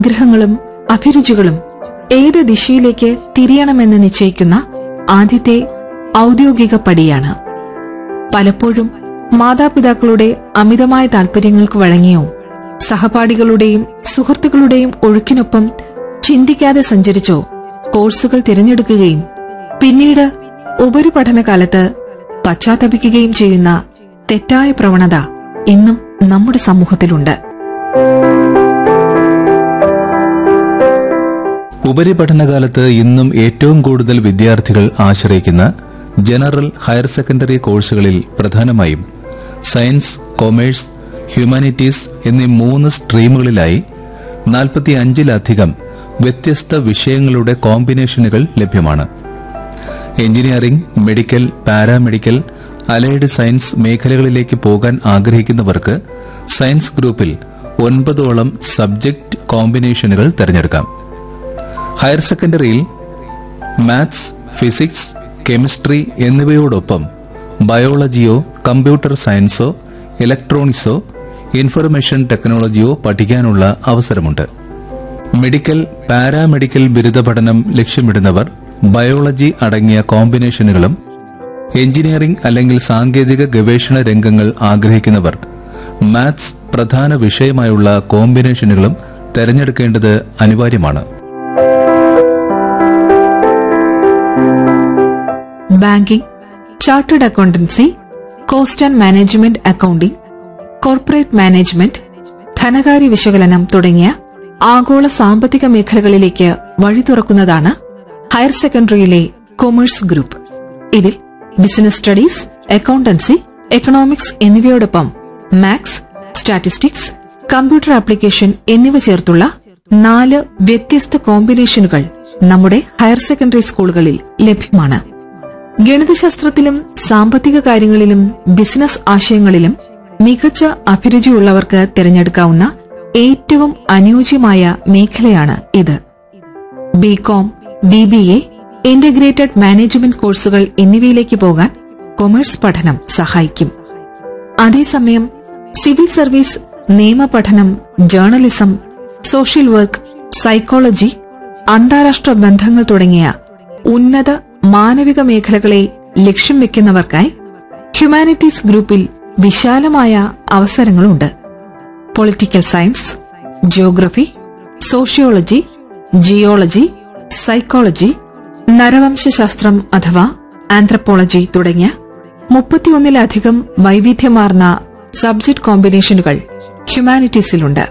ആഗ്രഹങ്ങളും അഭിരുചികളും ഏത് ദിശയിലേക്ക് തിരിയണമെന്ന് നിശ്ചയിക്കുന്ന ആദ്യത്തെ ഔദ്യോഗിക പടിയാണ് പലപ്പോഴും മാതാപിതാക്കളുടെ അമിതമായ താൽപര്യങ്ങൾക്ക് വഴങ്ങിയോ സഹപാഠികളുടെയും സുഹൃത്തുക്കളുടെയും ഒഴുക്കിനൊപ്പം ചിന്തിക്കാതെ സഞ്ചരിച്ചോ കോഴ്സുകൾ തിരഞ്ഞെടുക്കുകയും പിന്നീട് ഉപരിപഠനകാലത്ത് പശ്ചാത്തപിക്കുകയും ചെയ്യുന്ന തെറ്റായ പ്രവണത ഇന്നും നമ്മുടെ സമൂഹത്തിലുണ്ട് ഉപരിപഠനകാലത്ത് ഇന്നും ഏറ്റവും കൂടുതൽ വിദ്യാർത്ഥികൾ ആശ്രയിക്കുന്ന ജനറൽ ഹയർ സെക്കൻഡറി കോഴ്സുകളിൽ പ്രധാനമായും സയൻസ് കൊമേഴ്സ് ഹ്യൂമാനിറ്റീസ് എന്നീ മൂന്ന് സ്ട്രീമുകളിലായി നാൽപ്പത്തി അഞ്ചിലധികം വ്യത്യസ്ത വിഷയങ്ങളുടെ കോമ്പിനേഷനുകൾ ലഭ്യമാണ് engineering medical paramedical allied science മേഖലകളിലേക്ക് പോകാൻ ആഗ്രഹിക്കുന്നവർക്ക് സയൻസ് ഗ്രൂപ്പിൽ ഒൻപതോളം സബ്ജക്ട് കോമ്പിനേഷനുകൾ തിരഞ്ഞെടുക്കാം ഹയർ സെക്കൻഡറിയിൽ മാത്സ് ഫിസിക്സ് കെമിസ്ട്രി എന്നിവയോടൊപ്പം ബയോളജിയോ കമ്പ്യൂട്ടർ സയൻസോ ഇലക്ട്രോണിക്സോ ഇൻഫർമേഷൻ ടെക്നോളജിയോ പഠിക്കാനുള്ള അവസരമുണ്ട് മെഡിക്കൽ പാരാമെഡിക്കൽ ബിരുദ പഠനം ലക്ഷ്യമിടുന്നവർ ബയോളജി അടങ്ങിയ കോമ്പിനേഷനുകളും എഞ്ചിനീയറിംഗ് അല്ലെങ്കിൽ സാങ്കേതിക ഗവേഷണ രംഗങ്ങൾ ആഗ്രഹിക്കുന്നവർ മാത്സ് പ്രധാന വിഷയമായുള്ള കോമ്പിനേഷനുകളും തെരഞ്ഞെടുക്കേണ്ടത് അനിവാര്യമാണ് banking chartered accountancy cost and management accounting corporate management ധനകാര്യ വിശകലനം തുടങ്ങിയ ആഗോള സാമ്പത്തിക മേഖലകളിലേക്ക് വഴി തുറക്കുന്നതാണ് ഹയർ സെക്കൻഡറിയിലെ കൊമേഴ്സ് ഗ്രൂപ്പ് ഇതിൽ ബിസിനസ് സ്റ്റഡീസ് അക്കൌണ്ടൻസി എക്കണോമിക്സ് എന്നിവയോടൊപ്പം മാത്സ് സ്റ്റാറ്റിസ്റ്റിക്സ് കമ്പ്യൂട്ടർ ആപ്ലിക്കേഷൻ എന്നിവ ചേർത്തുള്ള നാല് വ്യത്യസ്ത കോമ്പിനേഷനുകൾ നമ്മുടെ ഹയർ സെക്കൻഡറി സ്കൂളുകളിൽ ലഭ്യമാണ് ഗണിതശാസ്ത്രത്തിലും സാമ്പത്തിക കാര്യങ്ങളിലും ബിസിനസ് ആശയങ്ങളിലും മികച്ച അഭിരുചിയുള്ളവർക്ക് തിരഞ്ഞെടുക്കാവുന്ന ഏറ്റവും അനുയോജ്യമായ മേഖലയാണ് ഇത് B Com B B A integrated management കോഴ്സുകൾ എന്നിവയിലേക്ക് പോകാൻ കൊമേഴ്സ് പഠനം സഹായിക്കും അതേസമയം സിവിൽ സർവീസ് നിയമപഠനം ജേർണലിസം സോഷ്യൽ വർക്ക് സൈക്കോളജി അന്താരാഷ്ട്ര ബന്ധങ്ങൾ തുടങ്ങിയ ഉന്നത മാനവിക മേഖലകളെ ലക്ഷ്യം വെക്കുന്നവർക്കായി ഹ്യൂമാനിറ്റീസ് ഗ്രൂപ്പിൽ വിശാലമായ അവസരങ്ങളുണ്ട് political science geography sociology geology psychology നരവംശശാസ്ത്രം അഥവാ ആന്ത്രപ്പോളജി തുടങ്ങിയ മുപ്പത്തിയൊന്നിലധികം വൈവിധ്യമാർന്ന സബ്ജക്ട് കോമ്പിനേഷനുകൾ ഹ്യൂമാനിറ്റീസിലുണ്ട്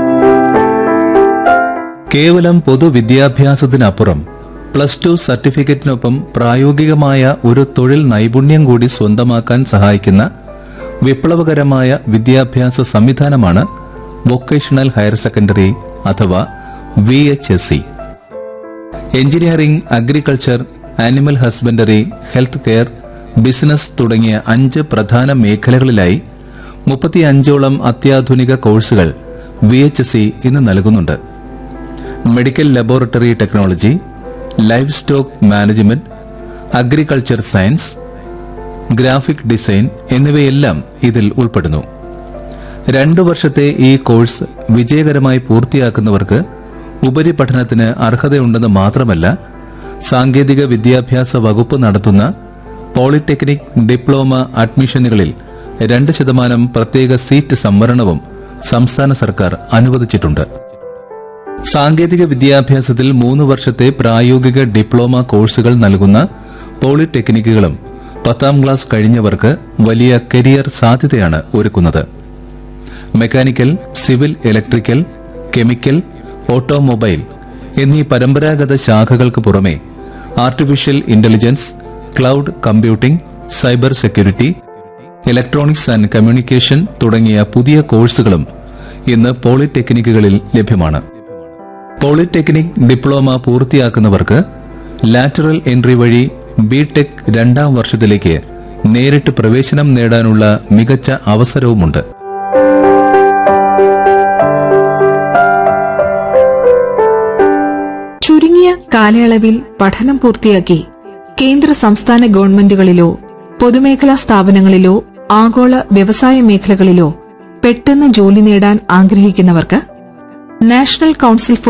കേവലം പൊതുവിദ്യാഭ്യാസത്തിനപ്പുറം പ്ലസ് ടു സർട്ടിഫിക്കറ്റിനൊപ്പം പ്രായോഗികമായ ഒരു തൊഴിൽ നൈപുണ്യം കൂടി സ്വന്തമാക്കാൻ സഹായിക്കുന്ന വിപ്ലവകരമായ വിദ്യാഭ്യാസ സംവിധാനമാണ് വൊക്കേഷണൽ ഹയർ സെക്കൻഡറി അഥവാ V H S C engineering agriculture animal husbandry health care business തുടങ്ങിയ അഞ്ച് പ്രധാന മേഖലകളിലായി മുപ്പത്തിയഞ്ചോളം അത്യാധുനിക കോഴ്സുകൾ വി എച്ച് സി ഇന്ന് നൽകുന്നുണ്ട് medical laboratory technology livestock management agriculture science graphic design എന്നിവയെല്ലാം ഇതിൽ ഉൾപ്പെടുന്നു രണ്ടു വർഷത്തെ ഈ കോഴ്സ് വിജയകരമായി പൂർത്തിയാക്കുന്നവർക്ക് ഉപരിപഠനത്തിന് അർഹതയുണ്ടെന്ന് മാത്രമല്ല സാങ്കേതിക വിദ്യാഭ്യാസ വകുപ്പ് നടത്തുന്ന പോളിടെക്നിക് ഡിപ്ലോമ അഡ്മിഷനുകളിൽ രണ്ട് ശതമാനം പ്രത്യേക സീറ്റ് സംവരണവും സംസ്ഥാന സർക്കാർ അനുവദിച്ചിട്ടുണ്ട് സാങ്കേതിക വിദ്യാഭ്യാസത്തിൽ മൂന്ന് വർഷത്തെ പ്രായോഗിക ഡിപ്ലോമ കോഴ്സുകൾ നൽകുന്ന പോളിടെക്നിക്കുകളും പത്താം ക്ലാസ് കഴിഞ്ഞവർക്ക് വലിയ കരിയർ സാധ്യതയാണ് ഒരുക്കുന്നത് mechanical civil electrical chemical automobile എന്നീ പരമ്പരാഗത ശാഖകൾക്ക് പുറമെ artificial intelligence cloud computing cyber security electronics and communication തുടങ്ങിയ പുതിയ കോഴ്സുകളും ഇന്ന് പോളിടെക്നിക്കുകളിൽ ലഭ്യമാണ് പോളിടെക്നിക് ഡിപ്ലോമ പൂർത്തിയാക്കുന്നവർക്ക് ലാറ്ററൽ എൻട്രി വഴി ബിടെക് രണ്ടാം വർഷത്തിലേക്ക് നേരിട്ട് പ്രവേശനം നേടാനുള്ള മികച്ച അവസരവുമുണ്ട് ചുരുങ്ങിയ കാലയളവിൽ പഠനം പൂർത്തിയാക്കി കേന്ദ്ര സംസ്ഥാന ഗവൺമെന്റുകളിലോ പൊതുമേഖലാ സ്ഥാപനങ്ങളിലോ ആഗോള വ്യവസായ മേഖലകളിലോ പെട്ടെന്ന് ജോലി നേടാൻ ആഗ്രഹിക്കുന്നവർക്ക് നാഷണൽ കൌൺസിൽ ഫോർ